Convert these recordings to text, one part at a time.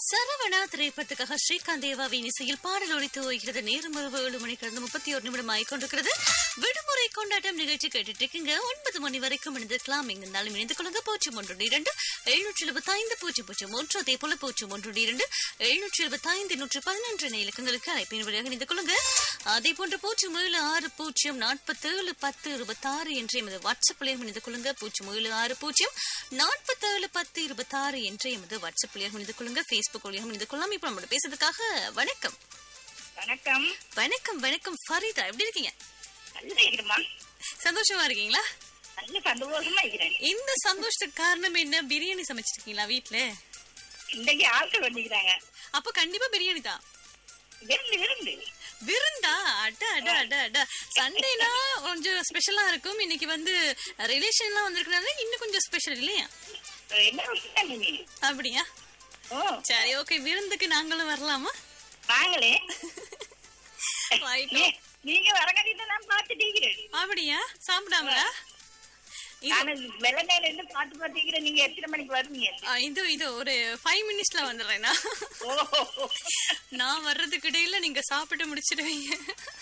சரவணா திரைப்படத்துக்காக ஸ்ரீகாந்த் தேவாவின் இசையில் பாடல் ஒழித்து ஓய்கிறது நேரம் இரவு ஏழு மணி கடந்து முப்பத்தி ஒரு நிமிடம் ஆகிக்கொண்டிருக்கிறது விடுமுறை கொண்டாட்டம் நிகழ்ச்சி கேட்டுட்டு இருக்கீங்க ஒன்பது மணி வரைக்கும் இணைந்திருக்கலாம் எங்கிருந்தாலும் இணைந்து கொள்ளுங்க பூஜ்ஜியம் ஒன்று இரண்டு எழுநூற்றி எழுபத்தி ஐந்து பூஜ்ஜியம் பூஜ்ஜியம் ஒன்று அதே போல பூஜ்ஜியம் ஒன்று இரண்டு எழுநூற்றி எழுபத்தி ஐந்து நூற்றி பதினொன்று என இலக்கங்களுக்கு அழைப்பின் வழியாக இணைந்து கொள்ளுங்க அதே போன்று பூஜ்ஜியம் ஏழு ஆறு பூஜ்ஜியம் நாற்பத்தேழு பத்து இருபத்தாறு என்று எமது வாட்ஸ்அப்பிலையும் இணைந்து கொள்ளுங்க பூஜ்ஜியம் ஏழு ஆறு பூஜ்ஜியம் நாற்பத்தேழு பத்து இருபத்தாறு என்று எமது வாட்ஸ்அப் வழியாக இணைந்து கொள்ளுங்க ஃபேஸ்புக் வழியாக இணைந்து கொள்ளலாம் இப்போ நம்மளோட பேசுறதுக்காக வணக்கம் வணக்கம் வணக்கம் வணக்கம் ஃபரீதா எப்படி இருக்கீங்க நல்ல இருக்கிறமா சந்தோஷமா இருக்கீங்களா நல்ல சந்தோஷமா இருக்கிறேன் இந்த சந்தோஷத்துக்கு காரணம் என்ன பிரியாணி சமைச்சிருக்கீங்களா வீட்ல இன்றைக்கு ஆட்கள் வந்துக்கிறாங்க அப்ப கண்டிப்பா பிரியாணி தான் விருந்து விருந்து விருந்தா அட அட அட அட சண்டேனா கொஞ்சம் ஸ்பெஷலா இருக்கும் இன்னைக்கு வந்து ரிலேஷன் எல்லாம் வந்திருக்கனால இன்னும் கொஞ்சம் ஸ்பெஷல் இல்லையா என்ன விட்டாங்க நீ அப்படியா ஓ சரி ஓகே விருந்துக்கு நாங்களும் வரலாமா வாங்களே Right. நீ- நீங்க வரங்கடிட்டு நான் பார்த்துட்டீங்கிறேன் அப்படியா சாப்பிடாமலா இது நான் வெள்ளநேல இருந்து பார்த்து பார்த்துக்கிறேன் நீங்க எத்தனை மணிக்கு வருவீங்க ஆ, இது இது ஒரு ஃபைவ் மினிட்ஸ்ல வந்துடுறேன்னா ஓ நான் வர்றதுக்கு இடையில நீங்க சாப்பிட்டு முடிச்சிடுவீங்க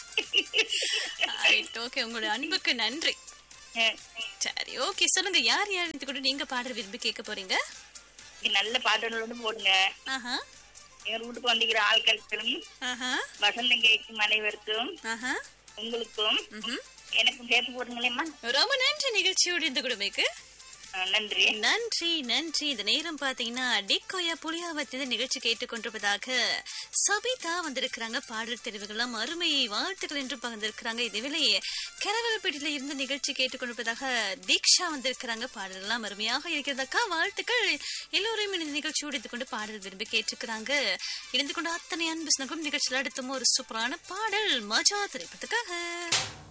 ஓகே உங்களோட அன்புக்கு நன்றி சரி ஓகே சொல்லுங்க யார் யார் இது கூட நீங்க பாடல் விரும்பி கேட்க போறீங்க நீங்க நல்ல பாட்டோட போடுங்க ஆஹா எங்க வீட்டுக்கு வந்துக்கிற ஆட்களுக்கும் ஆஹா வசந்தம் கேட்கும் அனைவருக்கும் ஆஹா உங்களுக்கும் ம்ஹும். எனக்கும் சேர்த்து போடுங்களேம்மா ரொம்ப நன்றி நிகழ்ச்சியோடு இந்த குடும்பைக்கு ஆ, நன்றி நன்றி நன்றி இந்த நேரம் பாத்தீங்கன்னா டிக்கோயா புளியாவத்தி நிகழ்ச்சி கேட்டுக்கொண்டிருப்பதாக சபிதா வந்திருக்கிறாங்க பாடல் தெரிவுகளாம் அருமை வாழ்த்துக்கள் என்று பகிர்ந்திருக்கிறாங்க இதுவேளை கரவலப்பேட்டில இருந்து நிகழ்ச்சி கேட்டுக்கொண்டிருப்பதாக தீக்ஷா வந்திருக்கிறாங்க பாடல்கள்லாம் அருமையாக இருக்கிறதாக்கா வாழ்த்துக்கள் எல்லோரையும் இந்த நிகழ்ச்சியோடு இருந்து கொண்டு பாடல் விரும்பி கேட்டிருக்கிறாங்க இருந்து கொண்டு அத்தனை அன்பு சனகும் நிகழ்ச்சியில் அடுத்தும் ஒரு சூப்பரான பாடல் மஜா திரைப்படத்துக்காக